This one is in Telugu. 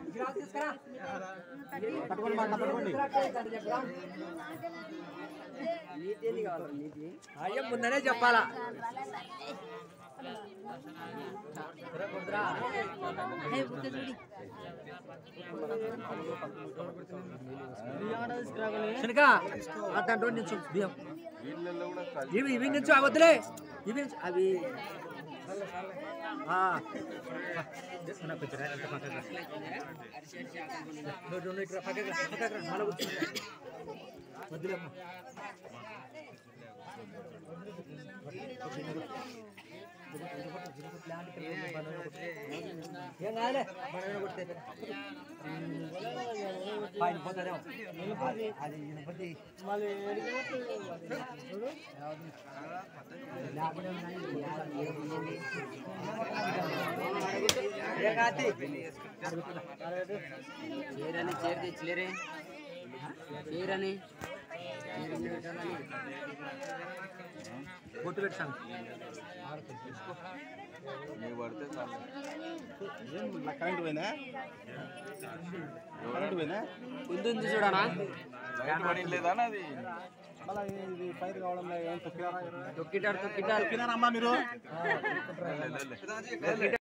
పట్టుకోండి మాట పట్టుకోండి అయ్యో ముందనే చెప్పాలా శనక దాంట్లో నిల్చో బియ్యం ఇవి ఇవి నిల్చో అవి వద్దులే ఇవి నిల్చో అవి ఆ. నా కొంచెం రా, ఇంత పక్కకు రా. నువ్వు- నువ్వు ఇటు రా, పక్కకు రా, పక్కకు రా, మళ్ళా కూర్చో. వద్దులేమ్మా ఏం కాదులే మనమే కొడితే పైన పోతారేమో అది అది వినపడి ఏం కాదు చీరని చీర తెచ్చిలేరే చీరని బొట్టు పెట్టాను కరెంట్ పోయినా కరెంట్ పోయినా ముందు ఉంది చూడనా మళ్ళీ ఇది ఫైర్ కావడం లేదు ఏం తొక్కినారా తొక్కిటాడు తొక్కిటాడు తొక్కినారమ్మా మీరు